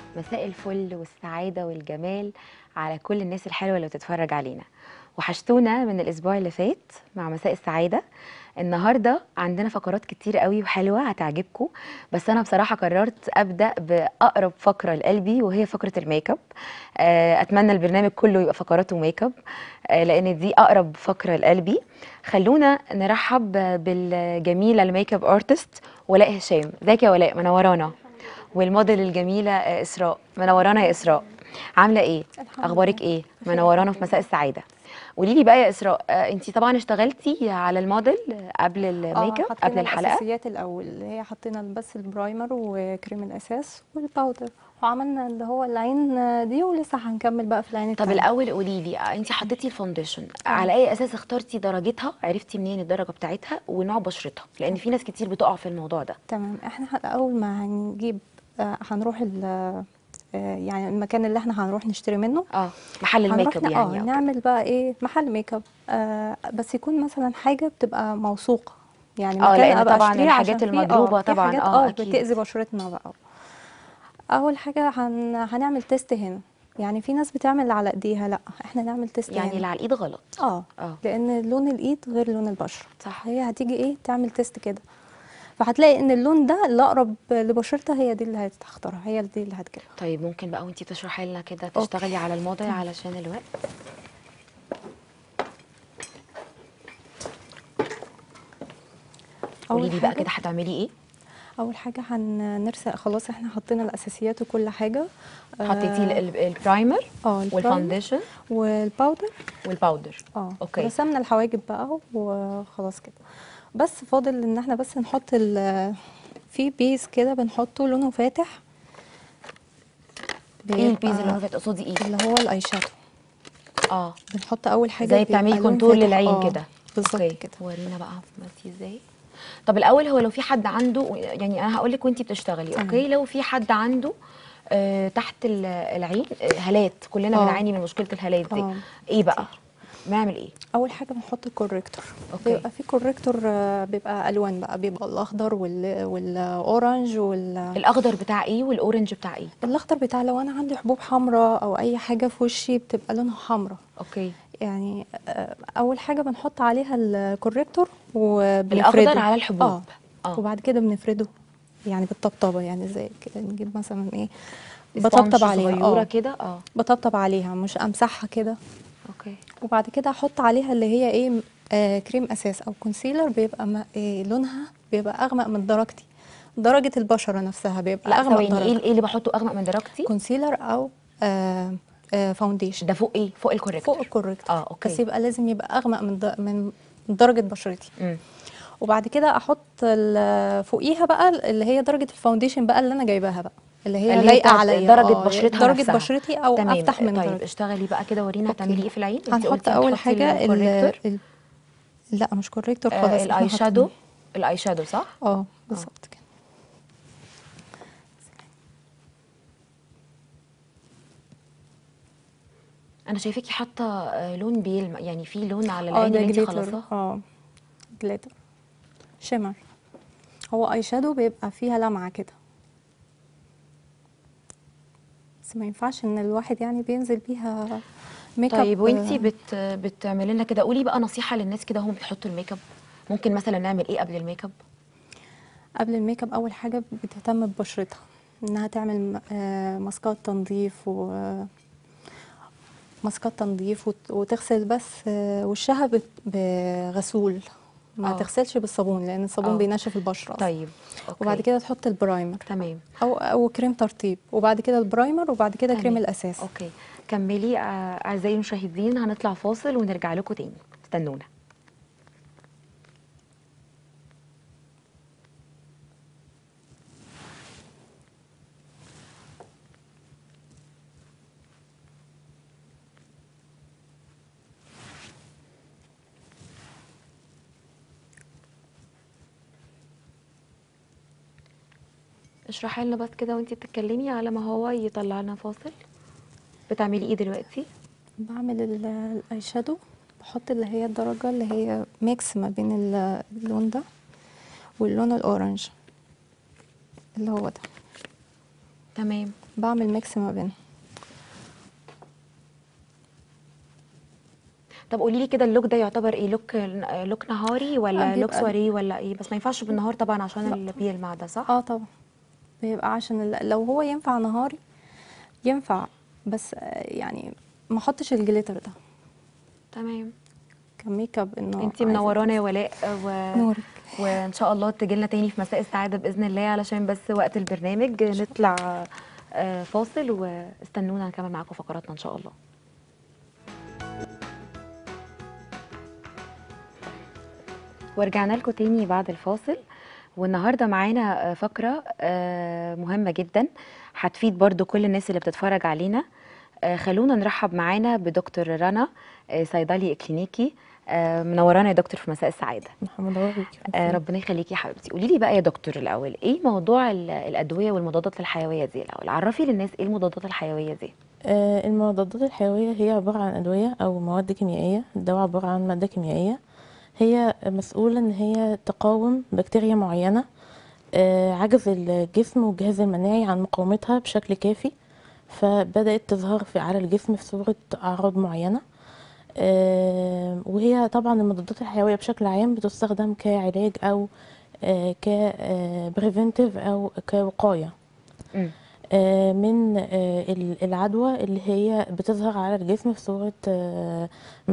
مساء الفل والسعادة والجمال على كل الناس الحلوة اللي بتتفرج علينا وحشتونا من الأسبوع اللي فات مع مساء السعادة النهاردة عندنا فقرات كتير قوي وحلوة هتعجبكم بس أنا بصراحة قررت أبدأ بأقرب فقرة لقلبي وهي فقرة الميك اب آه، أتمنى البرنامج كله يبقى فقراته ميك اب آه، لأن دي أقرب فقرة لقلبي خلونا نرحب بالجميلة الميك اب ارتست ولاء هشام ازيك يا ولاء منورانا والموديل الجميله آه، اسراء منورانا يا اسراء عامله ايه الحمد اخبارك لله. ايه منورانا في مساء السعاده قولي لي بقى يا اسراء انت طبعا اشتغلتي على الموديل قبل الميك اب حطينا قبل الحلقه الاساسيات الاول اللي هي حطينا بس البرايمر وكريم الاساس والباودر وعملنا اللي هو العين دي ولسه هنكمل بقى في العين طب التانية. الاول قولي لي انت حطيتي الفونديشن على اي اساس اخترتي درجتها عرفتي منين الدرجه بتاعتها ونوع بشرتها لان في ناس كتير بتقع في الموضوع ده تمام احنا ه- اول ما هنجيب آه، هنروح ال- آه، يعني المكان اللي احنا هنروح نشتري منه اه محل الميك اب هنروح ن- يعني اه أو كده. نعمل بقى ايه محل ميك اب آه بس يكون مثلا حاجه بتبقى موثوقه يعني آه، مكان لأن أبقى طبعاً أشتريه الحاجات عشان فيه- المضروبة آه، في طبعاً، حاجات آه، اه أكيد. بتأذي بشرتنا بقى اول حاجه هن... هنعمل تيست هنا يعني في ناس بتعمل على ايديها لا احنا نعمل تيست يعني اللي هنا على الايد غلط اه اه لان لون الايد غير لون البشره صح. هي هتيجي ايه تعمل تيست كده فهتلاقي ان اللون ده اللي اقرب لبشرتها هي دي اللي هتختارها هي دي اللي هتجيبها طيب ممكن بقى وانتي بتشرحي لنا كده تشتغلي على الموضوع علشان الوقت قولي لي بقى حاجة- كده هتعملي ايه اول حاجه هنرسق خلاص احنا حطينا الاساسيات وكل حاجه حطيتي ال- آه، ال- البرايمر اه البرايمر والفاونديشن والباودر والباودر اه اوكي رسمنا الحواجب بقى وخلاص كده بس فاضل ان احنا بس نحط ال في بيز كده بنحطه لونه فاتح ايه البيز اللي بيبقى هو تقصدي ايه اللي هو الاي شادو اه بنحط اول حاجه زي بيبقى بتعملي لون كونتور فاتح. للعين آه، كده بالظبط أوكي. كده ورينا بقى عملتي ازاي طب الاول هو لو في حد عنده يعني انا هقول لك وانتي بتشتغلي تمام. اوكي لو في حد عنده آه تحت ال- العين آه، هالات كلنا آه. بنعاني من مشكله الهالات دي آه. ايه بقى نعمل ايه اول حاجه بنحط الكوريكتور أوكي. بيبقى في كوريكتور آه، بيبقى الوان بقى بيبقى الاخضر وال والاورنج وال الاخضر بتاع ايه والاورنج بتاع ايه الاخضر بتاع لو انا عندي حبوب حمراء او اي حاجه في وشي بتبقى لونها حمراء اوكي يعني آه، اول حاجه بنحط عليها الكوريكتور وبنفرده الاخضر على الحبوب اه اه وبعد كده بنفرده يعني بالطبطبه يعني زي كده نجيب مثلا ايه سبونج بطبطب عليها صغيره اه كده اه بطبطب عليها مش امسحها كده اوكي وبعد كده احط عليها اللي هي ايه آه كريم اساس او كونسيلر بيبقى ما إيه لونها بيبقى اغمق من درجتي درجه البشره نفسها بيبقى لا اغمق ثواني درجه ايه ايه اللي بحطه اغمق من درجتي كونسيلر او آه آه فاونديشن ده فوق ايه فوق الكوريكتور فوق الكوريكتور اه اوكي بس يبقى لازم يبقى اغمق من د- من درجه بشرتي مم. وبعد كده احط ال- فوقيها بقى اللي هي درجه الفاونديشن بقى اللي انا جايباها بقى اللي هي اللي هي لايقه بتاعت عليا درجه آه، بشرتها درجه نفسها. بشرتي او تمام. افتح من طيب درجه اشتغلي بقى كده ورينا أوكي. هتعملي ايه في العين انتي هنحط قلتي اول هتحطي حاجه ال- الكوريكتور ال- لا مش كوريكتور آه خلاص الاي إحنا شادو حاطين- الاي شادو صح اه بالظبط كده انا شايفاكي حاطه آه، لون بيلمع يعني في لون على اه العين ده اللي انت جليتر خلصاه اه جليتر شimmer هو اي شادو بيبقى فيها لمعه كده بس ما ينفعش ان الواحد يعني بينزل بيها ميك اب طيب وانتي بت بتعملي لنا كده قولي بقى نصيحه للناس كده هم بيحطوا الميك اب ممكن مثلا نعمل ايه قبل الميك اب قبل الميك اب اول حاجه بتهتم ببشرتها انها تعمل آه، ماسكات تنظيف و ماسكات تنظيف وت- وتغسل بس آه، وشها بت- بغسول ما آه. تغسلش بالصابون لان الصابون آه. بينشف البشره أصلاً. طيب أوكي. وبعد كده تحط البرايمر تمام او او كريم ترطيب وبعد كده البرايمر وبعد كده كريم تمام. الاساس اوكي كملي آه، اعزائي المشاهدين هنطلع فاصل ونرجع لكم تاني استنونا اشرحي لنا بس كده وانتي بتتكلمي على ما هو يطلع لنا فاصل بتعملي ايه دلوقتي بعمل ال- الاي شادو بحط اللي هي الدرجه اللي هي ميكس ما بين ال- اللون ده واللون الاورنج اللي هو ده تمام بعمل ميكس ما بينهم طب قولي لي كده اللوك ده يعتبر ايه لوك لوك نهاري ولا آه، لوك بيبقى- سواري ولا ايه بس ما ينفعش بالنهار طبعا عشان لا. اللي بيلمع ده صح اه طبعا بيبقى عشان ال- لو هو ينفع نهاري ينفع بس آه، يعني ما احطش الجليتر ده تمام كميك اب انه انتي عايزة منورانا يا ولاء و... نورك وان شاء الله تجيلنا تاني في مساء السعاده باذن الله علشان بس وقت البرنامج نطلع آه، فاصل واستنونا نكمل معاكم فقراتنا ان شاء الله ورجعنا لكم تاني بعد الفاصل والنهارده معانا آه، فقره آه، مهمه جدا هتفيد برضو كل الناس اللي بتتفرج علينا آه، خلونا نرحب معانا بدكتور رنا آه، صيدلي اكلينيكي آه، منورانا يا دكتور في مساء السعاده محمد أوريك. آه ربنا يخليكي يا حبيبتي قولي لي بقى يا دكتور الاول ايه موضوع ال- الادويه والمضادات الحيويه دي الاول عرفي للناس ايه المضادات الحيويه دي آه، المضادات الحيوية هي عبارة عن أدوية أو مواد كيميائية الدواء عبارة عن مادة كيميائية هي مسؤولة إن هي تقاوم بكتيريا معينة آه، عجز الجسم والجهاز المناعي عن مقاومتها بشكل كافي فبدأت تظهر في على الجسم في صورة أعراض معينة آه، وهي طبعا المضادات الحيوية بشكل عام بتستخدم كعلاج أو كبريفنتيف أو كوقاية مم. آه، من آه، ال- العدوى اللي هي بتظهر على الجسم في صورة آه،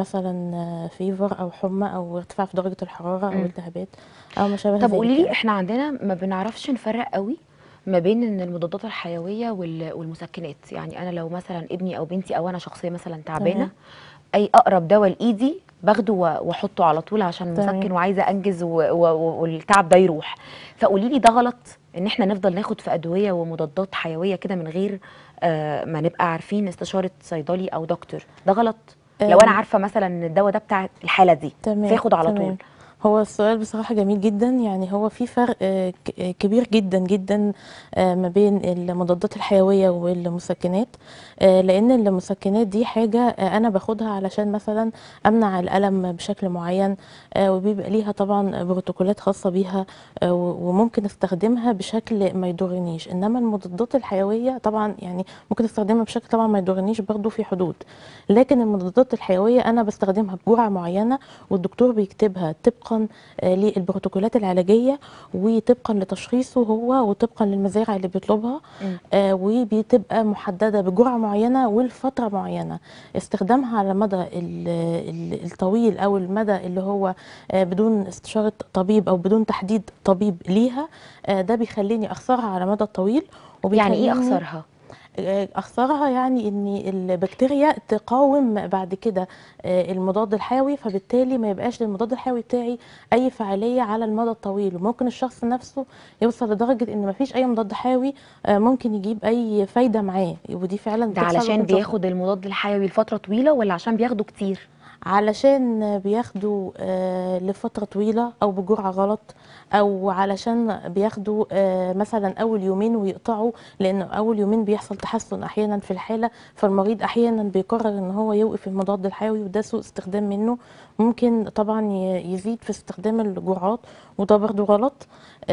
مثلا فيفر أو حمى أو ارتفاع في درجة الحرارة مم. أو التهابات أو ما شابه طب ذلك قولي لي يعني. احنا عندنا ما بنعرفش نفرق قوي ما بين ان المضادات الحيويه وال- والمسكنات يعني انا لو مثلا ابني او بنتي او انا شخصيه مثلا تعبانه تمام. اي اقرب دواء لايدي باخده و- واحطه على طول عشان تمام. مسكن وعايزه انجز و- و- والتعب ده يروح فقولي لي ده غلط ان احنا نفضل ناخد في ادويه ومضادات حيويه كده من غير آه ما نبقى عارفين استشاره صيدلي او دكتور ده غلط لو انا آم. عارفه مثلا ان الدواء ده بتاع الحاله دي تمام فاخد على تمام. طول هو السؤال بصراحة جميل جدا يعني هو في فرق آه، ك- آه، كبير جدا جدا آه، ما بين المضادات الحيوية والمسكنات آه، لأن المسكنات دي حاجة آه، أنا باخدها علشان مثلا أمنع الألم بشكل معين آه، وبيبقى ليها طبعا بروتوكولات خاصة بيها آه، و- وممكن استخدمها بشكل ما يضرنيش إنما المضادات الحيوية طبعا يعني ممكن استخدمها بشكل طبعا ما يضرنيش برضه في حدود لكن المضادات الحيوية أنا بستخدمها بجرعة معينة والدكتور بيكتبها طبقا آه، للبروتوكولات العلاجيه وطبقا لتشخيصه هو وطبقا للمزارع اللي بيطلبها مم. آه، وبتبقى محدده بجرعه معينه ولفتره معينه استخدامها على المدى ال- ال- الطويل او المدى اللي هو آه، بدون استشاره طبيب او بدون تحديد طبيب ليها آه، ده بيخليني اخسرها على المدى الطويل يعني ايه وبيخليني- اخسرها آه، اخسرها يعني ان البكتيريا تقاوم بعد كده آه، المضاد الحيوي فبالتالي ما يبقاش للمضاد الحيوي بتاعي اي فعاليه على المدى الطويل وممكن الشخص نفسه يوصل لدرجه ان ما فيش اي مضاد حيوي آه، ممكن يجيب اي فايده معاه ودي فعلا ده بتحصل علشان وبنشوفها. بياخد المضاد الحيوي لفتره طويله ولا عشان بياخده كتير علشان بياخدوا آه، لفترة طويلة أو بجرعة غلط أو علشان بياخدوا آه، مثلا أول يومين ويقطعوا لأن أول يومين بيحصل تحسن أحيانا في الحالة فالمريض أحيانا بيقرر إن هو يوقف المضاد الحيوي وده سوء استخدام منه ممكن طبعا ي- يزيد في استخدام الجرعات وده برضو غلط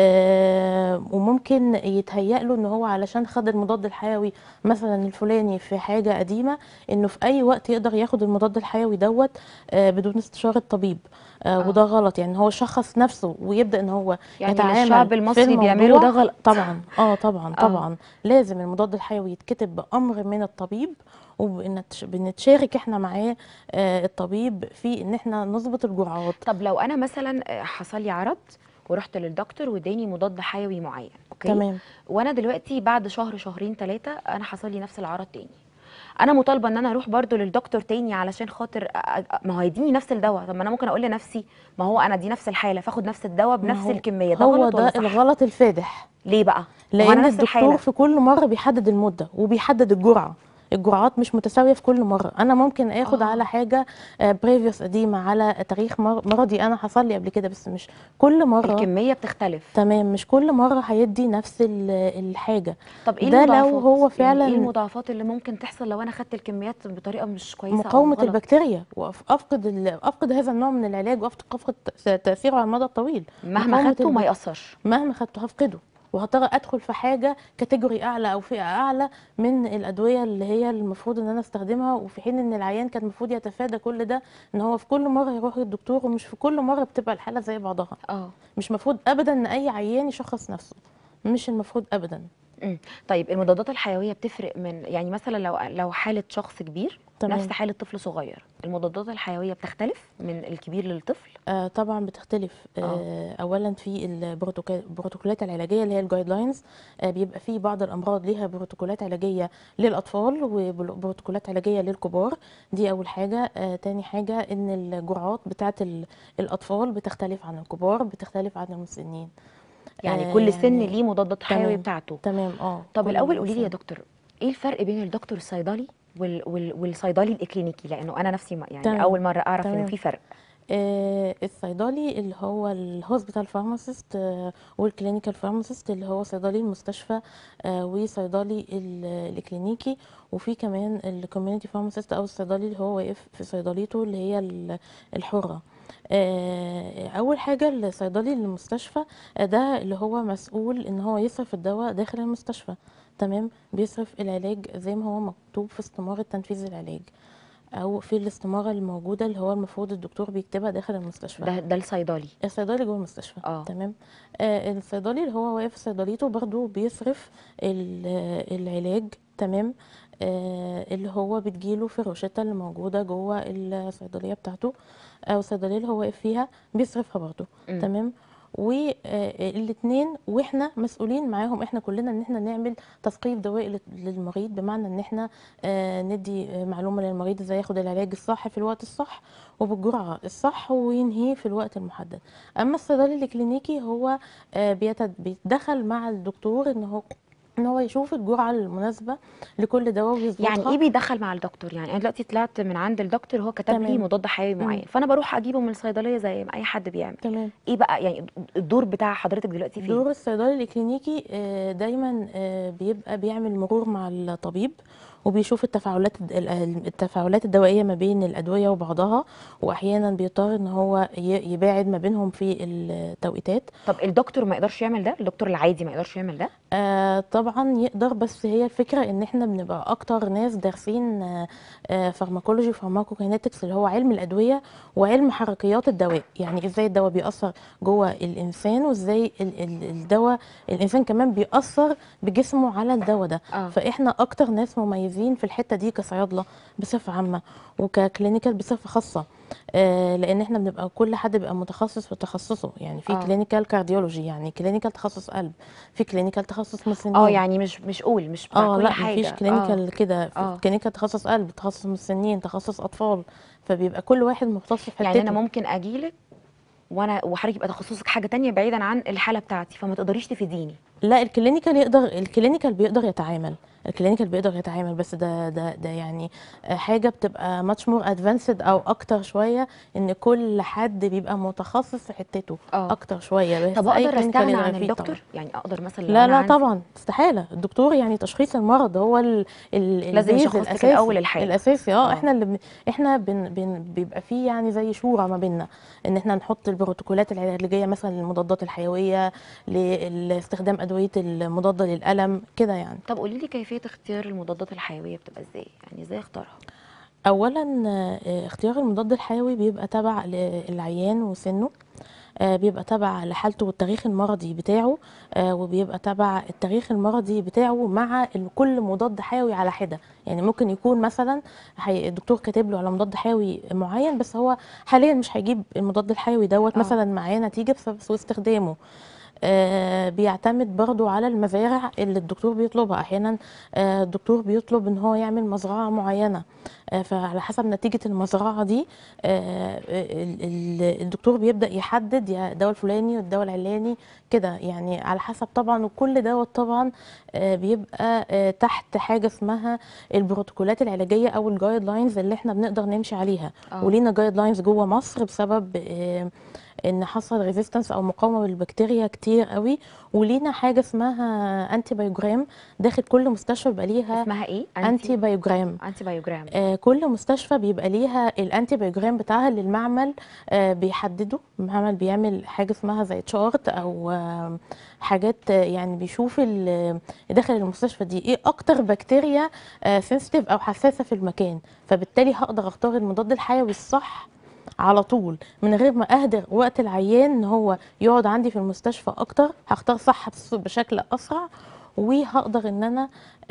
آه، وممكن يتهيأ له ان هو علشان خد المضاد الحيوي مثلا الفلاني في حاجه قديمه انه في اي وقت يقدر ياخد المضاد الحيوي دوت آه، بدون استشاره طبيب آه، آه. وده غلط يعني هو شخص نفسه ويبدا ان هو يعني اللي يتعامل الشعب في المصري بيعمله الموضوع. ده غلط طبعا اه طبعا آه. طبعا لازم المضاد الحيوي يتكتب بامر من الطبيب وبنتشارك احنا معاه آه، الطبيب في ان احنا نظبط الجرعات طب لو انا مثلا آه، حصل لي عرض ورحت للدكتور واداني مضاد حيوي معين اوكي تمام وانا دلوقتي بعد شهر شهرين ثلاثه انا حصل لي نفس العرض تاني انا مطالبه ان انا اروح برضو للدكتور تاني علشان خاطر أ- أ- ما هو هيديني نفس الدواء طب ما انا ممكن اقول لنفسي ما هو انا دي نفس الحاله فاخد نفس الدواء ما بنفس هو- الكميه ده هو غلط ولا ده صح الغلط الفادح ليه بقى ما هو لان أنا نفس الحالة. الدكتور في كل مره بيحدد المده وبيحدد الجرعه الجرعات مش متساويه في كل مره انا ممكن اخد آه. آه. على حاجه بريفيوس قديمه على تاريخ مر- مرضي انا حصل لي قبل كده بس مش كل مره الكميه بتختلف تمام مش كل مره هيدي نفس ال- الحاجه طب ايه ده لو المضاعفات هو يعني فعلا ايه المضاعفات اللي ممكن تحصل لو انا خدت الكميات بطريقه مش كويسه أو مقاومه غلط؟ البكتيريا وافقد ال- افقد هذا النوع من العلاج وافقد تاثيره على المدى الطويل مهما مقاومة خدته ما الب- ياثرش مهما خدته هفقده وهضطر ادخل في حاجه كاتيجوري اعلى او فئه اعلى من الادويه اللي هي المفروض ان انا استخدمها وفي حين ان العيان كان المفروض يتفادى كل ده ان هو في كل مره يروح للدكتور ومش في كل مره بتبقى الحاله زي بعضها اه مش مفروض ابدا ان اي عيان يشخص نفسه مش المفروض ابدا مم. طيب المضادات الحيويه بتفرق من يعني مثلا لو لو حاله شخص كبير تمام. نفس حاله طفل صغير المضادات الحيويه بتختلف من الكبير للطفل آه طبعا بتختلف آه اولا في البروتوكول- البروتوكولات العلاجيه اللي هي الجايد لاينز آه بيبقى في بعض الامراض ليها بروتوكولات علاجيه للاطفال وبروتوكولات علاجيه للكبار دي اول حاجه آه تاني حاجه ان الجرعات بتاعه ال- الاطفال بتختلف عن الكبار بتختلف عن المسنين يعني آه، كل سن يعني ليه مضادات حيويه تمام. بتاعته تمام اه طب كل الاول قولي لي يا سن. دكتور ايه الفرق بين الدكتور الصيدلي وال... وال... والصيدلي الاكلينيكي لانه انا نفسي ما- يعني تمام. اول مره اعرف انه تمام. في فرق آه، الصيدلي اللي هو الهوسبيتال فارماسيست والكلينيكال فارماسيست اللي هو صيدلي المستشفى آه، وصيدلي ال- الكلينيكي وفي كمان الكوميونتي فارماسيست او الصيدلي اللي هو واقف في صيدليته اللي هي ال- الحرة آه، اول حاجه الصيدلي المستشفى آه، ده اللي هو مسؤول ان هو يصرف الدواء داخل المستشفى تمام بيصرف العلاج زي ما هو مكتوب في استمارة تنفيذ العلاج او في الاستماره الموجوده اللي هو المفروض الدكتور بيكتبها داخل المستشفى ده ده الصيدلي الصيدلي جوه المستشفى آه. تمام آه الصيدلي اللي هو واقف في صيدليته برضو بيصرف ال- آه، العلاج تمام آه اللي هو بتجيله في الروشته اللي موجوده جوه الصيدليه بتاعته او الصيدليه اللي هو واقف فيها بيصرفها برضو مم. تمام والاثنين واحنا مسؤولين معاهم احنا كلنا ان احنا نعمل تثقيف دوائي لل- للمريض بمعنى ان احنا آه، ندي آه، معلومه للمريض ازاي ياخد العلاج الصح في الوقت الصح وبالجرعه الصح وينهيه في الوقت المحدد اما الصيدلي الكلينيكي هو آه، بيتد- بيتدخل مع الدكتور ان هو ان هو يشوف الجرعه المناسبه لكل دواء ويظبطها يعني ايه بيدخل مع الدكتور يعني انا دلوقتي طلعت من عند الدكتور هو كتب لي تمام. مضاد حيوي مم. معين فانا بروح اجيبه من الصيدليه زي ما اي حد بيعمل تمام ايه بقى يعني الدور بتاع حضرتك دلوقتي فين دور الصيدلي الكلينيكي آه، دايما آه، بيبقى بيعمل مرور مع الطبيب وبيشوف التفاعلات ال- ال- التفاعلات الدوائيه ما بين الادويه وبعضها واحيانا بيضطر ان هو ي- يباعد ما بينهم في التوقيتات طب الدكتور ما يقدرش يعمل ده الدكتور العادي ما يقدرش يعمل ده آه طبعا يقدر بس هي الفكره ان احنا بنبقى اكتر ناس دارسين آه آه فارماكولوجي وفارماكوكينetics اللي هو علم الادويه وعلم حركيات الدواء يعني ازاي الدواء بيأثر جوه الانسان وازاي ال- ال- الدواء الانسان كمان بيأثر بجسمه على الدواء ده آه. فاحنا اكتر ناس مميزين في الحته دي كصيادله بصفه عامه وككلينيكال بصفه خاصه آه لان احنا بنبقى كل حد بيبقى متخصص في تخصصه يعني في آه. كلينيكال كارديولوجي يعني كلينيكال تخصص قلب في كلينيكال تخصص مسنين اه يعني مش مش قول مش بتاع اه كل لا حاجه مفيش كلينيكال كده في آه. كلينيكال تخصص قلب تخصص مسنين تخصص اطفال فبيبقى كل واحد مختص في حتته يعني انا ممكن اجيلك وانا وحضرتك يبقى تخصصك حاجه تانية بعيدا عن الحاله بتاعتي فما تقدريش تفيديني لا الكلينيكال يقدر الكلينيكال بيقدر يتعامل الكلينيكال بيقدر يتعامل بس ده ده ده يعني حاجه بتبقى ماتش مور ادفانسد او اكتر شويه ان كل حد بيبقى متخصص في حتته آه. اكتر شويه بس طب أي اقدر clinical استغنى يقدر عن يفيد الدكتور طبعاً. يعني اقدر مثلا لو لا أنا لا عندي- طبعا استحاله الدكتور يعني تشخيص المرض هو ال ال لازم البيز يشخص لك الأساسي- الأول الحاجة. الاساسي اه آه. احنا اللي بن احنا بن بن بيبقى فيه يعني زي شورى ما بيننا ان احنا نحط البروتوكولات العلاجيه مثلا للمضادات الحيويه لاستخدام ادويه المضاده للالم كده يعني طب قولي لي كيفيه اختيار المضادات الحيويه بتبقى ازاي يعني ازاي اختارها اولا آه، اختيار المضاد الحيوي بيبقى تبع للعيان وسنه آه، بيبقى تبع لحالته والتاريخ المرضي بتاعه آه، وبيبقى تبع التاريخ المرضي بتاعه مع ال- كل مضاد حيوي على حده يعني ممكن يكون مثلا حي- الدكتور كاتب له على مضاد حيوي معين بس هو حاليا مش هيجيب المضاد الحيوي دوت آه. مثلا معاه نتيجه بسبب سوء استخدامه آه، بيعتمد برضو على المزارع اللي الدكتور بيطلبها احيانا آه، الدكتور بيطلب ان هو يعمل مزرعه معينه آه، فعلى حسب نتيجه المزرعه دي آه، ال- ال- الدكتور بيبدا يحدد يا الدواء الفلاني والدواء العلاني كده يعني على حسب طبعا وكل دوت طبعا آه، بيبقى آه، تحت حاجه اسمها البروتوكولات العلاجيه او الجايد لاينز اللي احنا بنقدر نمشي عليها آه. ولينا جايد لاينز جوه مصر بسبب آه، ان حصل ريزيستنس او مقاومه للبكتيريا كتير قوي ولينا حاجه اسمها انتي بايوجرام داخل كل مستشفى بيبقى ليها اسمها ايه انتي بايوجرام انتي بايوجرام آه كل مستشفى بيبقى ليها الانتي بايوجرام بتاعها اللي المعمل آه، بيحدده المعمل بيعمل حاجه اسمها زي تشارت او آه، حاجات آه، يعني بيشوف ال- داخل المستشفى دي ايه اكتر بكتيريا سنسيتيف او حساسه في المكان فبالتالي هقدر اختار المضاد الحيوي الصح على طول من غير ما اهدر وقت العيان ان هو يقعد عندي في المستشفى اكتر هختار صح بس- بشكل اسرع وهقدر ان انا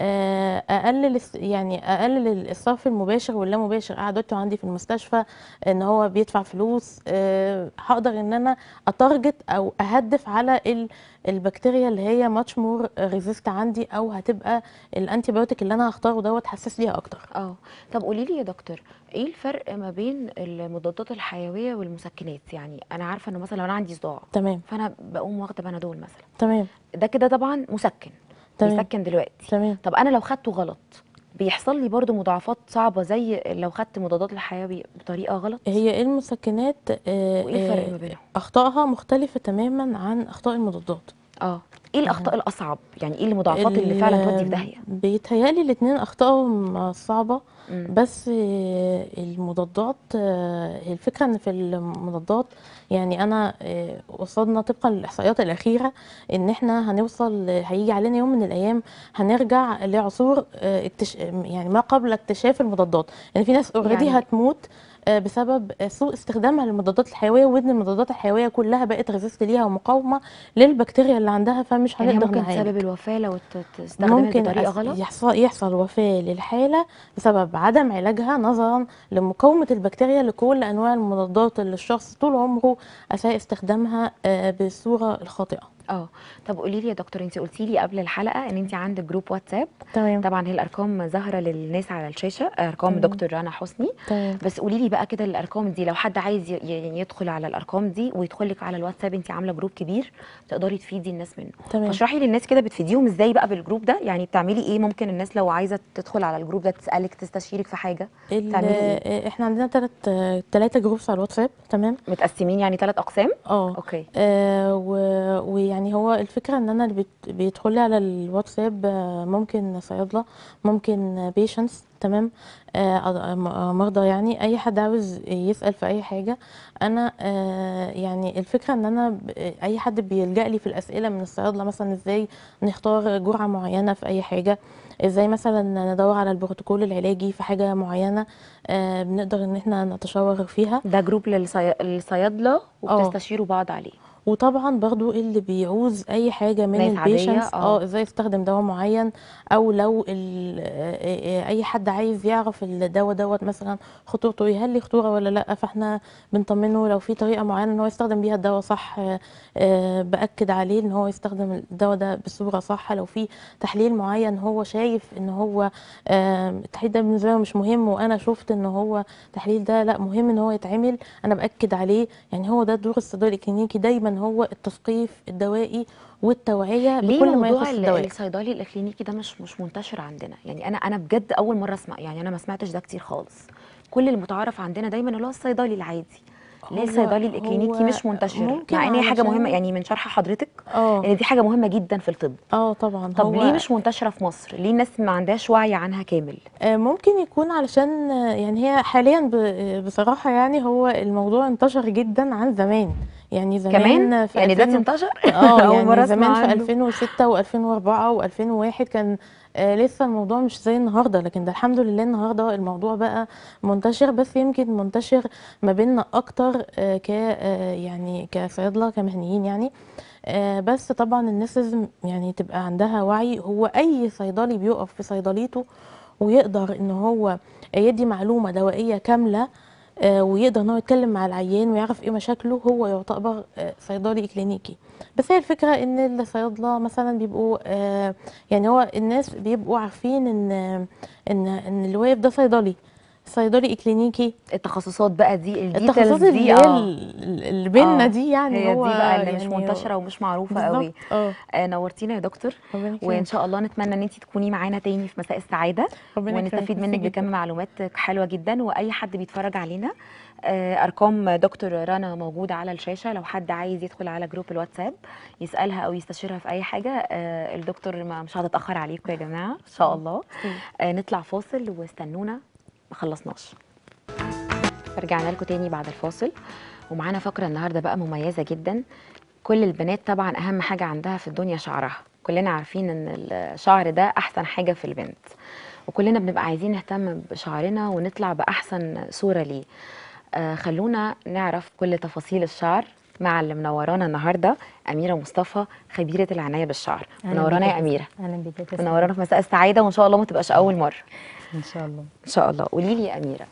آه، اقلل الس- يعني اقلل الصرف المباشر واللا مباشر قعدته عندي في المستشفى ان هو بيدفع فلوس آه، هقدر ان انا اتارجت او اهدف على ال- البكتيريا اللي هي ماتش مور ريزيست عندي او هتبقى الانتي بايوتيك اللي انا هختاره دوت حساس ليها اكتر اه طب قولي لي يا دكتور ايه الفرق ما بين المضادات الحيويه والمسكنات يعني انا عارفه انه مثلا لو انا عندي صداع تمام فانا بقوم واخده بنادول مثلا تمام ده كده طبعا مسكن تمام. بيسكن دلوقتي تمام طب انا لو خدته غلط بيحصل لي برضو مضاعفات صعبه زي لو خدت مضادات الحيوي بطريقه غلط هي المسكنات آه، وايه الفرق آه، ما بينهم اخطائها مختلفه تماما عن اخطاء المضادات اه ايه الاخطاء الاصعب يعني ايه المضاعفات اللي فعلا تودي في داهيه بيتهيألي الاتنين اخطائهم صعبه مم. بس آه، المضادات آه، الفكره ان في المضادات يعني انا آه، وصلنا طبقا للاحصائيات الاخيره ان احنا هنوصل هيجي علينا يوم من الايام هنرجع لعصور آه، اكتش... يعني ما قبل اكتشاف المضادات يعني في ناس اوريدي يعني- هتموت آه، بسبب آه، سوء استخدامها للمضادات الحيويه وان المضادات الحيويه كلها بقت ريزيست ليها ومقاومه للبكتيريا اللي عندها فمش يعني هي هنقدر ممكن نعالج تسبب الوفاه لو ت- تستخدمها ممكن بطريقه أس- غلط يحصل يحصل وفاة للحالة بسبب عدم علاجها نظرا لمقاومة البكتيريا لكل أنواع المضادات اللي الشخص طول عمره أساء استخدامها آه، بالصورة الخاطئة اه طب قولي لي يا دكتور انت قلتي لي قبل الحلقه ان انت عندك جروب واتساب تمام طبعا هي الارقام ظاهره للناس على الشاشه ارقام تمام. دكتور رنا حسني تمام بس قولي لي بقى كده الارقام دي لو حد عايز ي- يعني يدخل على الارقام دي ويدخل لك على الواتساب انت عامله جروب كبير تقدري تفيدي الناس منه تمام فاشرحي للناس كده بتفيديهم ازاي بقى بالجروب ده يعني بتعملي ايه ممكن الناس لو عايزه تدخل على الجروب ده تسالك تستشيرك في حاجه ال- تعملي إيه؟ آه، احنا عندنا تلات آه، تلاتة جروبس على الواتساب تمام متقسمين يعني ثلاث اقسام اه اوكي آه، و- ويعني هو الفكرة ان انا اللي بت- بيدخل لي على الواتساب آه، ممكن صيادلة ممكن بيشنس تمام آه، أض- م- مرضى يعني اي حد عاوز يسأل في اي حاجة انا آه، يعني الفكرة ان انا ب- اي حد بيلجأ لي في الاسئلة من الصيادلة مثلا ازاي نختار جرعة معينة في اي حاجة ازاي مثلا ندور على البروتوكول العلاجي في حاجة معينة آه، بنقدر ان احنا نتشاور فيها ده جروب للصي... للصيادله اه. وبتستشيروا بعض عليه وطبعا برضو اللي بيعوز اي حاجه من ناس عادية، البيشنس اه. اه ازاي يستخدم دواء معين او لو ال- آه، آه، اي حد عايز يعرف الدواء دوت مثلا خطورته ايه هل ليه خطوره ولا لا فاحنا بنطمنه لو في طريقه معينه ان هو يستخدم بيها الدواء صح آه، آه، باكد عليه ان هو يستخدم الدواء ده بصوره صح لو في تحليل معين هو شايف ان هو آه، التحليل ده بالنسبه له مش مهم وانا شفت ان هو التحليل ده لا مهم ان هو يتعمل انا باكد عليه يعني هو ده دور الصيدلي الكلينيكي دايما هو التثقيف الدوائي والتوعيه ليه بكل ما موضوع يخص ال- الدواء الصيدلي الاكلينيكي ده مش مش منتشر عندنا يعني انا انا بجد اول مره اسمع يعني انا ما سمعتش ده كتير خالص كل المتعارف عندنا دايما اللي هو الصيدلي العادي ليه هو- الصيدلي الاكلينيكي هو مش منتشر ممكن مع ان هي حاجه علشان- مهمه يعني من شرح حضرتك اه ان دي حاجه مهمه جدا في الطب اه طبعا طب هو ليه مش منتشره في مصر ليه الناس ما عندهاش وعي عنها كامل آه، ممكن يكون علشان آه، يعني هي حاليا ب- آه، بصراحه يعني هو الموضوع انتشر جدا عن زمان يعني زمان كمان في يعني ده 2000 انتشر اه أول مرة يعني أسمع زمان في عنه. 2006 و2004 و2001 كان آه لسه الموضوع مش زي النهارده لكن ده الحمد لله النهارده الموضوع بقى منتشر بس يمكن منتشر ما بيننا اكتر آه ك آه يعني كصيادله كمهنيين يعني آه بس طبعا الناس لازم يعني تبقى عندها وعي هو اي صيدلي بيقف في صيدليته ويقدر ان هو يدي معلومه دوائيه كامله آه، ويقدر ان هو يتكلم مع العيان ويعرف ايه مشاكله هو يعتبر آه، صيدلي كلينيكي بس هي الفكره ان الصيادله مثلا بيبقوا آه، يعني هو الناس بيبقوا عارفين ان ان ان اللي واقف ده صيدلي صيدلي كلينيكي التخصصات بقى دي التخصصات الديتيلز اللي دي هي اه ال- اللي بينا آه، دي يعني هي هو دي بقى اللي مش يعني منتشره ومش معروفه قوي بالظبط اه آه نورتينا يا دكتور ربنا يكرمك. وان شاء الله نتمنى ان انت تكوني معانا تاني في مساء السعاده ربنا يكرمك. ونستفيد ميرسي منك جدا. بكم معلومات حلوه جدا واي حد بيتفرج علينا آه، ارقام دكتور رنا موجوده على الشاشه لو حد عايز يدخل على جروب الواتساب يسالها او يستشيرها في اي حاجه آه، الدكتور ما مش هتتاخر عليكم يا جماعه ان شاء الله ميرسي. آه، نطلع فاصل واستنونا ما خلصناش رجعنا لكم تاني بعد الفاصل ومعانا فقره النهارده بقى مميزه جدا كل البنات طبعا اهم حاجه عندها في الدنيا شعرها كلنا عارفين ان الشعر ده احسن حاجه في البنت وكلنا بنبقى عايزين نهتم بشعرنا ونطلع باحسن صوره ليه آه خلونا نعرف كل تفاصيل الشعر مع اللي منورانا النهارده اميره مصطفى خبيره العنايه بالشعر أهلاً منورانا بيك يا اميره اهلا بيك يا تسلم. منورانا في مساء السعاده وان شاء الله ما تبقاش اول مره ان شاء الله ان شاء الله قولي لي يا اميره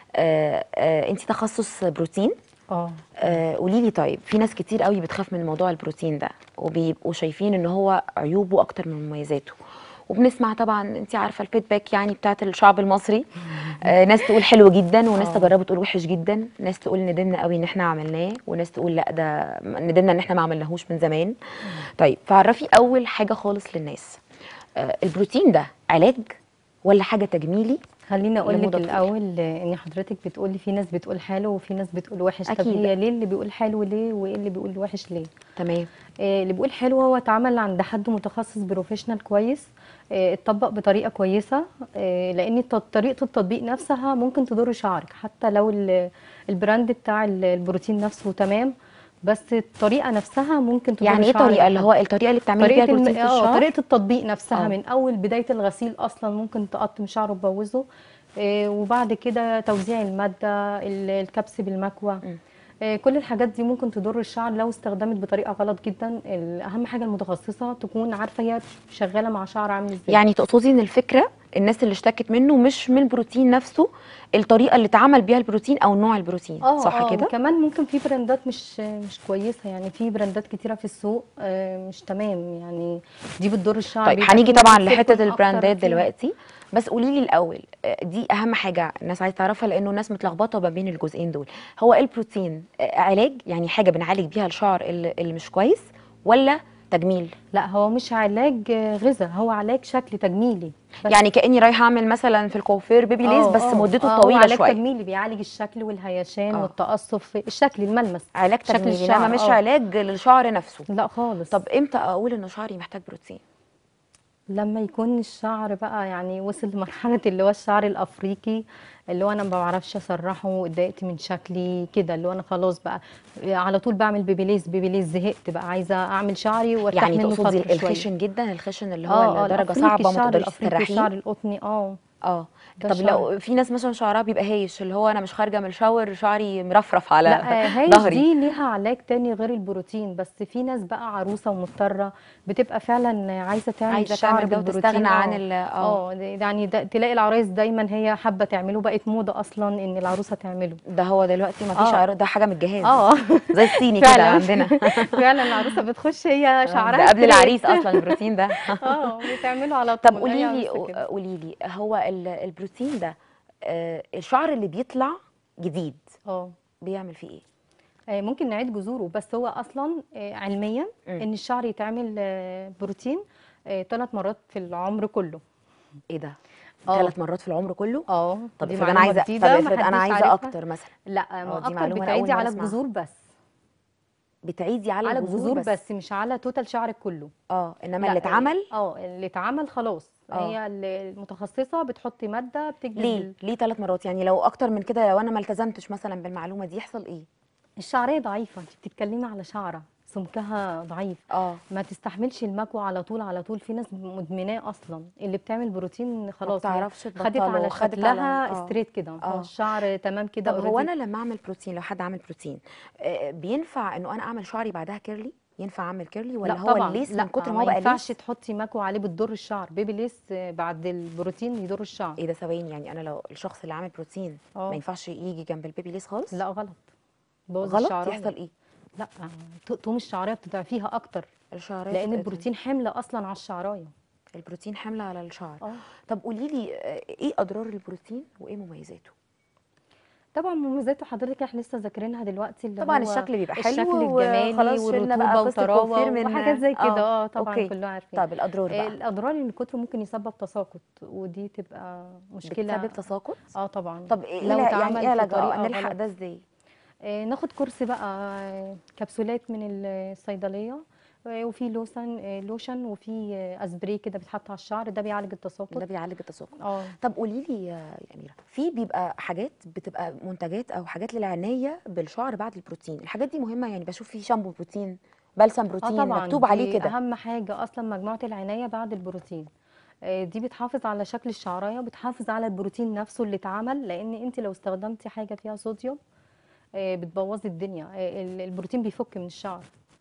آه آه انت تخصص بروتين اه آه قولي لي طيب في ناس كتير قوي بتخاف من موضوع البروتين ده وبيبقوا شايفين ان هو عيوبه اكتر من مميزاته وبنسمع طبعا انت عارفه الفيدباك يعني بتاعت الشعب المصري آه ناس تقول حلو جدا وناس آه. تجربه تقول وحش جدا ناس تقول ندمنا قوي ان احنا عملناه وناس تقول لا ده ندمنا ان احنا ما عملناهوش من زمان طيب فعرفي اول حاجه خالص للناس آه البروتين ده علاج ولا حاجه تجميلي خليني اقول لك لمدة طويلة. الاول آه، ان حضرتك بتقولي في ناس بتقول حلو وفي ناس بتقول وحش طب أكيد. هي ليه اللي بيقول حلو ليه وايه اللي بيقول وحش ليه تمام آه، اللي بيقول حلو هو اتعمل عند حد متخصص بروفيشنال كويس آه، اتطبق بطريقه كويسه آه، لان الت- طريقه التطبيق نفسها ممكن تضر شعرك حتى لو ال- البراند بتاع ال- البروتين نفسه تمام بس الطريقه نفسها ممكن تضر يعني ايه شعرك طريقه اللي هو الطريقه اللي بتعملي بيها طريقه الم... البروتين في اه الشعر طريقه التطبيق نفسها آه. من اول بدايه الغسيل اصلا ممكن تقطم شعره تبوظه آه، وبعد كده توزيع الماده ال- الكبس بالمكوى مم. آه، كل الحاجات دي ممكن تضر الشعر لو استخدمت بطريقه غلط جدا ال- اهم حاجه المتخصصه تكون عارفه هي شغاله مع شعر عامل ازاي يعني تقصدي ان الفكره الناس اللي اشتكت منه مش من البروتين نفسه الطريقه اللي اتعمل بيها البروتين او نوع البروتين اه صح آه، كده وكمان ممكن في براندات مش مش كويسه يعني في براندات كتيره في السوق آه، مش تمام يعني دي بتضر الشعر طيب بيبقى هنيجي في طبعا ناس لحته بتكون أكتر البراندات فيها. دلوقتي بس قولي لي الاول آه، دي اهم حاجه الناس عايزه تعرفها لانه الناس متلخبطه ما بين الجزئين دول هو إيه البروتين آه، علاج يعني حاجه بنعالج بيها الشعر اللي اللي مش كويس ولا تجميل لا هو مش علاج غذاء هو علاج شكل تجميلي بس. يعني كاني رايحه اعمل مثلا في الكوافير بيبي ليز آه، بس آه، مدته آه، هو طويله علاج شويه تجميلي بيعالج الشكل والهيشان آه. والتقصف الشكل الملمس علاج شكل تجميلي الشعر، انما مش آه. علاج للشعر نفسه لا خالص طب امتى اقول ان شعري محتاج بروتين لما يكون الشعر بقى يعني وصل لمرحلة اللي هو الشعر الأفريقي اللي هو أنا ما بعرفش أسرحه اتضايقت من شكلي كده اللي هو أنا خلاص بقى على طول بعمل بيبيليز بيبيليز زهقت بقى عايزة أعمل شعري وارتاح يعني منه تقصدي فترة شوية. الخشن جدا الخشن اللي هو اه اه درجه الأفريقي، صعبه ما الشعر تقدريش الأفريقي الشعر تسرحيه القطني اه اه ده طب الشعر. لو في ناس مثلا شعرها بيبقى هايش اللي هو انا مش خارجه من الشاور شعري مرفرف على لا هايش ظهري دي ليها علاج تاني غير البروتين بس في ناس بقى عروسه ومضطره بتبقى فعلا عايزه تعمل عايزه شعر تعمل ده بالبروتين وتستغنى عن آه. ال اه اه يعني ده تلاقي العرايس دايما هي حابه تعمله بقت موضه اصلا ان العروسه تعمله ده هو دلوقتي ما فيش آه. عر- ده حاجه من الجهاز اه زي الصيني كده فعلا. عندنا فعلا العروسه بتخش هي شعرها ده قبل ستريت. العريس اصلا البروتين ده اه بتعمله على طول طب قولي أي لي عروسة كده. قولي لي هو ال- البروتين ده آه، الشعر اللي بيطلع جديد اه بيعمل فيه ايه آه، ممكن نعيد جذوره بس هو اصلا آه، علميا مم. ان الشعر يتعمل آه، بروتين ثلاث مرات في العمر كله ايه ده آه. ثلاث مرات في العمر كله اه طب دي افرض انا معلومة عايزه طب جديدة افرض انا محدش عايزه عارفها. اكتر مثلا لا آه، ما دي اكتر معلومة أنا بتعيدي أول مرة على أسمعها. الجذور بس بتعيدي على, على الجذور بس. مش على توتال شعرك كله اه انما لا، اللي اتعمل اه اللي اتعمل خلاص آه. هي المتخصصه بتحطي ماده بتجذب ليه ال- ليه ثلاث مرات يعني لو اكتر من كده لو انا ما التزمتش مثلا بالمعلومه دي يحصل ايه الشعريه ضعيفه انت بتتكلمي على شعره سمكها ضعيف اه ما تستحملش المكوى على طول على طول في ناس مدمناه اصلا اللي بتعمل بروتين خلاص هي بتعرفش خدت تبطله على وخدت شكلها على- آه. ستريت كده آه. هو الشعر تمام كده طب هو already. انا لما اعمل بروتين لو حد عامل بروتين آه، بينفع انه انا اعمل شعري بعدها كيرلي ينفع اعمل كيرلي ولا لا هو طبعا الليس لا من كتر ما ما هو بقى ينفعش ليس تحطي مكوى عليه بتضر الشعر بيبي ليس آه، بعد البروتين يضر الشعر ايه ده ثواني يعني انا لو الشخص اللي عامل بروتين اه. ما ينفعش يجي جنب البيبي ليس خالص لا غلط بوظ غلط الشعرايه يحصل ايه لا تقطم الشعرايه بتضعفيها اكتر الشعرايه لان بتتقطم. البروتين حمل اصلا على الشعرايه البروتين حمله على الشعر اه طب قولي لي آه، ايه اضرار البروتين وايه مميزاته طبعا مميزاته حضرتك احنا لسه ذاكرينها دلوقتي اللي طبعا هو الشكل بيبقى حلو الشكل الجمالي وخلاص شلنا بقى والرطوبه قصة وطراوه الكوافير من- وحاجات زي كده آه، اه طبعا أوكي. كلنا عارفين طب الاضرار بقى الاضرار ان كتره ممكن يسبب تساقط ودي تبقى مشكله بتسبب تساقط اه طبعا طب ايه لو لا- اتعمل يعني ايه في علاجها طريقة نلحق غلط. ده ازاي آه، ناخد كورس بقى آه، كبسولات من الصيدليه آه، وفي لوشن آه، لوشن وفي آه، اسبراي كده بيتحط على الشعر ده بيعالج التساقط ده بيعالج التساقط اه طب قولي لي يا يا اميره في بيبقى حاجات بتبقى منتجات او حاجات للعنايه بالشعر بعد البروتين الحاجات دي مهمه يعني بشوف في شامبو بروتين بلسم اه بروتين طبعا مكتوب عليه دي كده اهم حاجه اصلا مجموعه العنايه بعد البروتين آه، دي بتحافظ على شكل الشعرايه وبتحافظ على البروتين نفسه اللي اتعمل لان انت لو استخدمتي حاجه فيها صوديوم آه، بتبوظي الدنيا آه، ال- البروتين بيفك من الشعر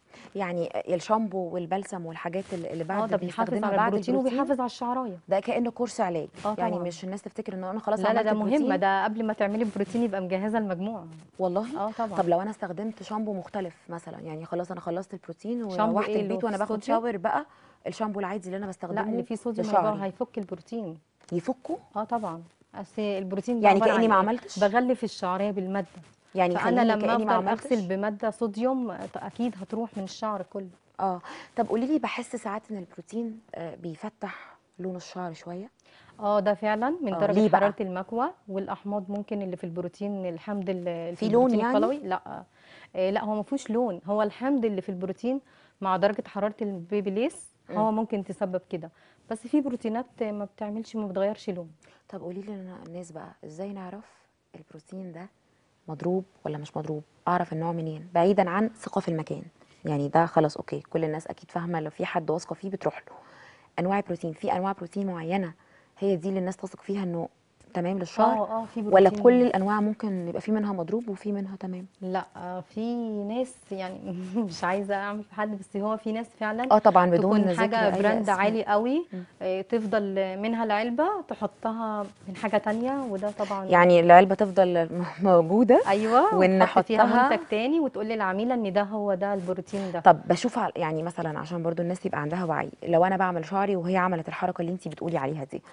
يعني الشامبو والبلسم والحاجات اللي اللي اه بعد ده بيحافظ بيستخدمها على بعد البروتين البروتين وبيحافظ على الشعرايه ده كانه كورس علاج اه يعني طبعا. مش الناس تفتكر ان انا خلاص لا لا عملت ده مهمه بروتين. ده قبل ما تعملي بروتين يبقى مجهزه المجموعه والله اه طبعا طب لو انا استخدمت شامبو مختلف مثلا يعني خلاص انا خلصت البروتين شامبو وروحت ايه اللي البيت هو وانا فيه باخد صوديوم؟ شاور بقى الشامبو العادي اللي انا بستخدمه لا اللي فيه صوديوم يبقى لشعري هيفك البروتين يفكه اه طبعا اصل البروتين ده يعني عبارة كاني عن ما إيه؟ عملتش بغلف الشعريه بالماده يعني فانا خليني لما كاني ما افضل عملتش اغسل بماده صوديوم آه، اكيد هتروح من الشعر كله اه طب قولي لي بحس ساعات ان البروتين آه، بيفتح لون الشعر شويه اه ده فعلا من آه، درجه ليه بقى؟ حراره المكوى والاحماض ممكن اللي في البروتين الحمض اللي في لون البروتين يعني؟ القلوي لا آه لا هو ما فيهوش لون هو الحمض اللي في البروتين مع درجه حراره البيبيليس هو ممكن تسبب كده بس في بروتينات ما بتعملش ما بتغيرش لون طب قولي لي لنا الناس بقى ازاي نعرف البروتين ده مضروب ولا مش مضروب اعرف النوع منين بعيدا عن ثقه في المكان يعني ده خلاص اوكي كل الناس اكيد فاهمه لو في حد واثقه فيه بتروح له انواع البروتين في انواع بروتين معينه هي دي اللي الناس تثق فيها انه تمام للشعر اه اه في ولا بروتين كل الانواع ممكن يبقى في منها مضروب وفي منها تمام لا آه، في ناس يعني مش عايزه اعمل في حد بس هو في ناس فعلا اه طبعا بدون تكون ذكر حاجه أي براند اسم. عالي قوي مم. آه، تفضل منها العلبه تحطها من حاجه تانية وده طبعا يعني العلبه تفضل موجوده ايوه وإن وتحط فيها أحطها- منتج تاني وتقول للعميله ان ده هو ده البروتين ده طب بشوف على- يعني مثلا عشان برضو الناس يبقى عندها وعي لو انا بعمل شعري وهي عملت الحركه اللي انت بتقولي عليها دي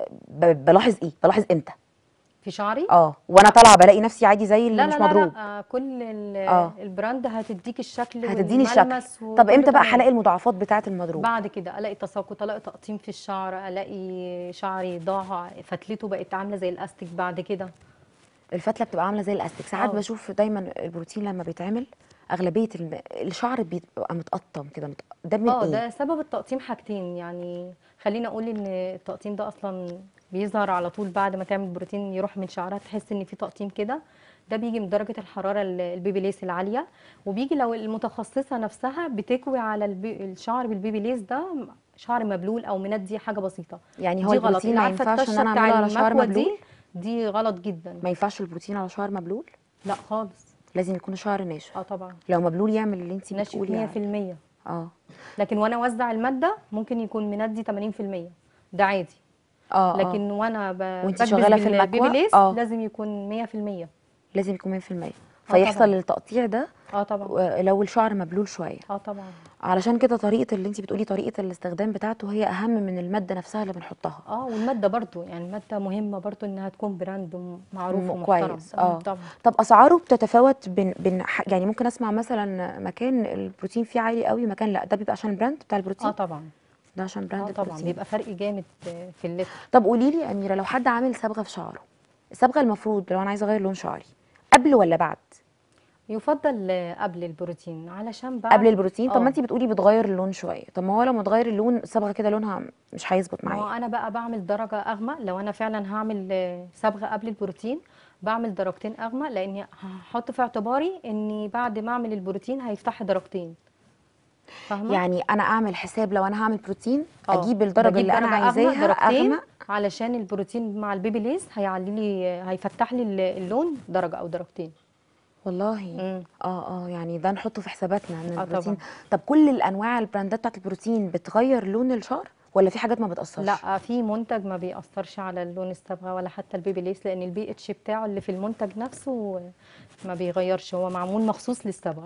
ب- بلاحظ ايه بلاحظ امتى في شعري اه وانا طالعه بلاقي نفسي عادي زي اللي لا مش لا لا, مضروب لا آه، كل ال- آه. البراند هتديك الشكل هتديني الشكل والملمس طب وكل امتى بقى تمام. هلاقي المضاعفات بتاعه المضروب بعد كده الاقي تساقط الاقي تقطيم في الشعر الاقي شعري ضاع فتلته بقت عامله زي الاستيك بعد كده الفتله بتبقى عامله زي الاستيك ساعات آه. بشوف دايما البروتين لما بيتعمل اغلبيه الم... الشعر بيبقى متقطم كده مت... ده من اه ايه ده سبب التقطيم حاجتين يعني خلينا اقول ان التقطيم ده اصلا بيظهر على طول بعد ما تعمل بروتين يروح من شعرها تحس ان في تقطيم كده ده بيجي من درجه الحراره ال- البيبي ليس العاليه وبيجي لو المتخصصه نفسها بتكوي على البي... الشعر بالبيبي ليس ده شعر مبلول او مندي حاجه بسيطه يعني هو دي غلط البروتين ما عارفة ينفعش ان الطشة انا بتاع اعمله على شعر المكوى مبلول دي دي غلط جدا ما ينفعش البروتين على شعر مبلول لا خالص لازم يكون شعر ناشف اه طبعا لو مبلول يعمل اللي انت بتقولي ناشف عليه 100% اه لكن وانا اوزع الماده ممكن يكون مندي 80% ده عادي اه آه. لكن وانا ب- وانتي بكبس شغالة في بالبيبي المكوى؟ ليس آه. لازم يكون 100% لازم يكون 100% طبعاً. فيحصل التقطيع ده اه طبعا و- لو الشعر مبلول شويه اه طبعا علشان كده طريقه اللي انت بتقولي طريقه الاستخدام بتاعته هي اهم من الماده نفسها اللي بنحطها اه والماده برضو يعني الماده مهمه برضو انها تكون براند م- معروف م- ومحترم كويس اه طبعا طب اسعاره بتتفاوت بين بين ح- يعني ممكن اسمع مثلا مكان البروتين فيه عالي قوي مكان لا ده بيبقى عشان البراند بتاع البروتين اه طبعا ده عشان براند اه طبعا البروتين بيبقى فرق جامد في اللتر طب قولي لي يا اميره لو حد عامل صبغه في شعره الصبغه المفروض لو انا عايزه اغير لون شعري قبل ولا بعد يفضل آه، قبل البروتين علشان بعد قبل البروتين طب آه. ما انت بتقولي بتغير اللون شويه طب ما هو لما تغير اللون الصبغه كده لونها مش هيظبط ما هو معايا انا بقى بعمل درجه اغمق لو انا فعلا هعمل آه، صبغه قبل البروتين بعمل درجتين اغمق لاني هحط في اعتباري اني بعد ما اعمل البروتين هيفتح درجتين فاهمه يعني انا اعمل حساب لو انا هعمل بروتين آه، اجيب الدرجه بجيب اللي انا درجة أغمق، عايزاها درجتين اغمق علشان البروتين مع البيبي ليس هيعلي لي هيفتح لي ال- اللون درجه او درجتين والله مم. اه اه يعني ده نحطه في حساباتنا ان آه البروتين طبعاً. طب كل الانواع البراندات بتاعت البروتين بتغير لون الشعر ولا في حاجات ما بتاثرش لا في منتج ما بيأثرش على اللون الصبغه ولا حتى البيبي ليس لان البي اتش بتاعه اللي في المنتج نفسه ما بيغيرش هو معمول مخصوص للصبغه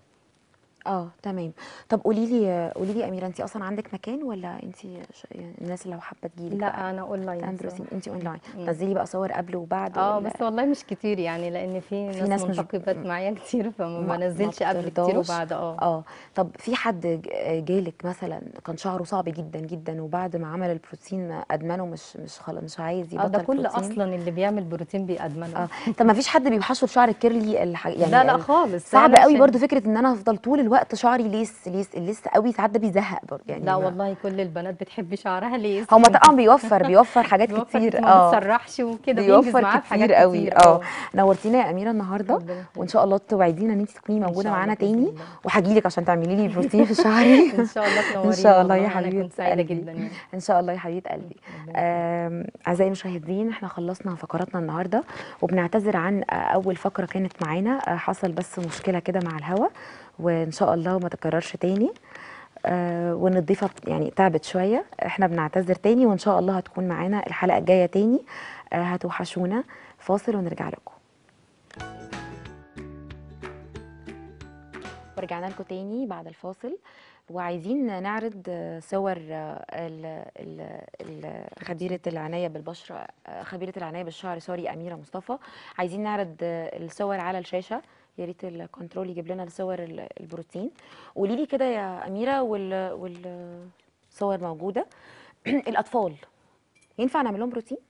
اه تمام طب قولي لي قولي لي يا اميره انت اصلا عندك مكان ولا انت ش... يعني الناس اللي لو حابه تجيلك بقى لا انا اونلاين تعمل بصراحة. بروتين انت اونلاين مم. تنزلي بقى صور قبل وبعد اه ولا- بس والله مش كتير يعني لان في ناس, ناس مش- منتقبات معايا كتير فما ما- بنزلش ما قبل كتير بترضاش؟ وبعد اه اه طب في حد ج- جالك مثلا كان شعره صعب جدا جدا وبعد ما عمل البروتين ما ادمنه مش مش خلاص مش عايز اه ده يبطل كل بروتين اصلا اللي بيعمل بروتين بيأدمنه اه طب ما فيش حد بيحشر شعر الكيرلي الح... يعني لا لا ال- خالص صعب أنا قوي عشان- برضو فكره ان انا افضل طول الوقت شعري ليس ليس الليس قوي ساعات ده بيزهق برضه يعني لا ما- والله كل البنات بتحب شعرها ليه هو طبعا بيوفر بيوفر حاجات بيوفر كتير ما اه بتسرحش وكده بينجز بيوفر معاها في حاجات كتير قوي كتير اه نورتينا يا اميره النهارده ربنا يخليك. وان شاء الله توعدينا ان انت تكوني إن موجوده شاء الله معانا بإذن تاني الله. وهجي لك عشان تعملي لي بروتين في شعري ان شاء الله تنورينا ان شاء الله يا والله، أنا حبيبه كنت سعيده قلبي. جدا يعني ان شاء الله يا حبيبه قلبي آم، اعزائي المشاهدين احنا خلصنا فقراتنا النهارده وبنعتذر عن آه، اول فقره كانت معانا آه، حصل بس مشكله كده مع الهوا وان شاء الله ما تكررش تاني آه، وان الضيفه بت- يعني تعبت شويه احنا بنعتذر تاني وان شاء الله هتكون معانا الحلقه الجايه تاني آه، هتوحشونا فاصل ونرجع لكم ورجعنا لكم تاني بعد الفاصل وعايزين نعرض آه، صور آه، ال- ال- ال- خبيرة العناية بالبشرة آه، خبيرة العناية بالشعر سوري أميرة مصطفى عايزين نعرض آه، الصور على الشاشة يا ريت الكنترول يجيب لنا الصور ال- البروتين قولي لي كده يا أميرة وال والصور موجودة الأطفال ينفع نعمل لهم بروتين؟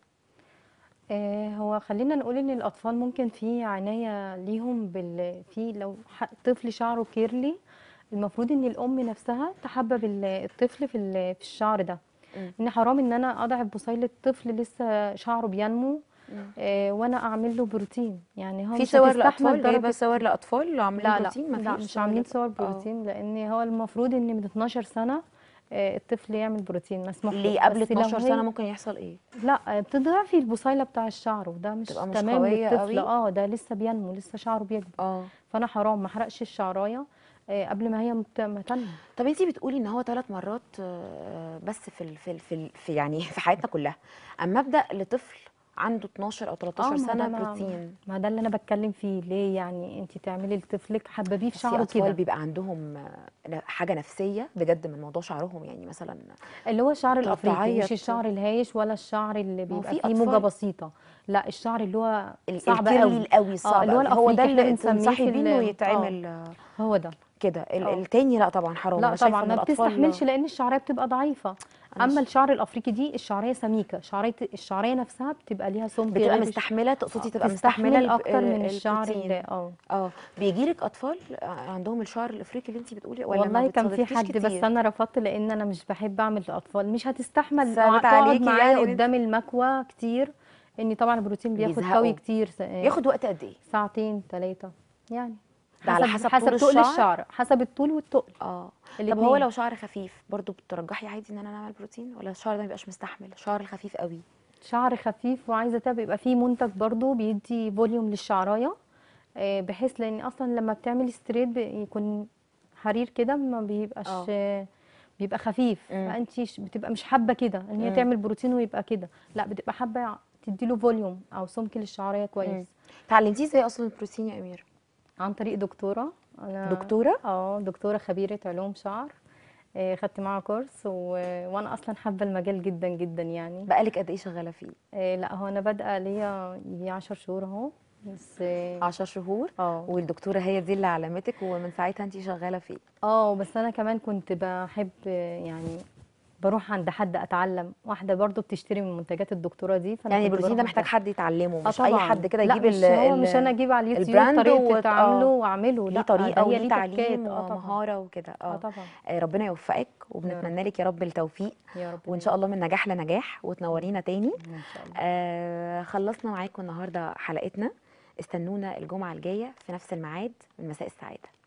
آه، هو خلينا نقول ان الاطفال ممكن في عنايه ليهم بال في لو ح- طفل شعره كيرلي المفروض ان الام نفسها تحبب ال- الطفل في ال- في الشعر ده مم. ان حرام ان انا اضعف بصيله طفل لسه شعره بينمو آه، وانا اعمل له بروتين يعني هو في مش صور هتستحمل لأطفال جايبة درجة- صور لأطفال عاملين لا لا بروتين لا مفيش مش صور عاملين لأط- صور آه. بروتين لان هو المفروض ان من 12 سنه آه، الطفل يعمل بروتين مسموح له ليه قبل بس لو 12 هي- سنة ممكن يحصل ايه؟ لا بتضعفي البصيله بتاع الشعر وده مش تبقى مش تمام قوية للطفل قوي؟ اه ده لسه بينمو لسه شعره بيكبر اه فانا حرام ما احرقش الشعرايه آه، قبل ما هي مت- ما تنمو طب انتي بتقولي ان هو ثلاث مرات آه، بس في ال في ال في, ال في يعني في حياتنا كلها اما ابدا لطفل عنده 12 او 13 ما سنه ده ما- بروتين ما ده اللي انا بتكلم فيه ليه يعني انت تعملي لطفلك حببيه في بس في شعره اطفال كده بيبقى عندهم آه، حاجه نفسيه بجد من موضوع شعرهم يعني مثلا اللي هو الشعر تقعد الافريقي تعيط. مش الشعر الهايش ولا الشعر اللي ما هو بيبقى في فيه موجه أطفال- بسيطه لا الشعر اللي هو ال- صعب الكيرلي قوي القوي الصعب اللي هو قوي. هو ده الأفريقي اللي إحنا بنسميه تنصحي في بيه ال- انه آه. يتعمل آه، هو ده كده ال- آه. التاني لا طبعا حرام لا أنا شايفة طبعا إن ما الأطفال- بتستحملش لان الشعريه بتبقى ضعيفه أنا اما ش- الشعر الافريقي دي الشعريه سميكه شعريه الشعريه نفسها بتبقى ليها سمك بتبقى غير الش- مستحمله تقصدي تبقى تستحمل مستحمله ال- اكتر من ال- الشعر البروتين. اللي اه اه بيجي لك اطفال عندهم الشعر الافريقي اللي انت بتقولي ولا ما والله كان في بتصادفكيش حد بس كتير؟ انا رفضت لان انا مش بحب اعمل لاطفال مش هتستحمل ثابت تقعد عليكي معايا يعني إن- قدام المكوى كتير ان طبعا البروتين بياخد بيزهقوا. قوي كتير س- ياخد وقت قد ايه؟ ساعتين ثلاثه يعني ده على حسب حسب طول طول الشعر؟ الشعر حسب الطول والتقل اه طب الاتنين. هو لو شعر خفيف برضو بترجحي عادي ان انا نعمل بروتين ولا الشعر ده ما بيبقاش مستحمل الشعر الخفيف قوي شعر خفيف وعايزه تبقى يبقى فيه منتج برضو بيدي فوليوم للشعرايه آه، بحيث لان اصلا لما بتعملي ستريت بيكون حرير كده ما بيبقاش آه. آه، بيبقى خفيف مم. فانت ش- بتبقى مش حابه كده ان هي مم. تعمل بروتين ويبقى كده لا بتبقى حابه تديله فوليوم او سمك للشعريه مم. كويس اتعلمتيه ازاي اصلا البروتين يا امير عن طريق دكتوره انا دكتوره اه دكتوره خبيره علوم شعر آه، خدت معاها كورس و... وانا اصلا حابه المجال جدا جدا يعني بقالك قد ايه شغاله فيه آه، لا هو انا بادئه ليا يجي 10 شهور اهو بس اه 10 شهور اه والدكتوره هي دي اللي علمتك ومن ساعتها انت شغاله فيه اه بس انا كمان كنت بحب آه، يعني بروح عند حد اتعلم واحده برضو بتشتري من منتجات الدكتوره دي فانا يعني كنت البروتين ده بروح محتاج عندها. حد يتعلمه آه مش اي طبعاً. حد كده لا يجيب مش ال هو ال- مش انا اجيب على اليوتيوب البراند طريقه وت- تعامله آه. واعمله ليه لا طريقه ده هي وليه ليه تعليم تكات اه طبعا ومهاره وكده اه اه طبعا آه، ربنا يوفقك وبنتمنى لك يا رب التوفيق يا رب وان شاء الله من نجاح لنجاح وتنورينا تاني ان شاء الله آه خلصنا معاكم النهارده حلقتنا استنونا الجمعه الجايه في نفس الميعاد من مساء السعاده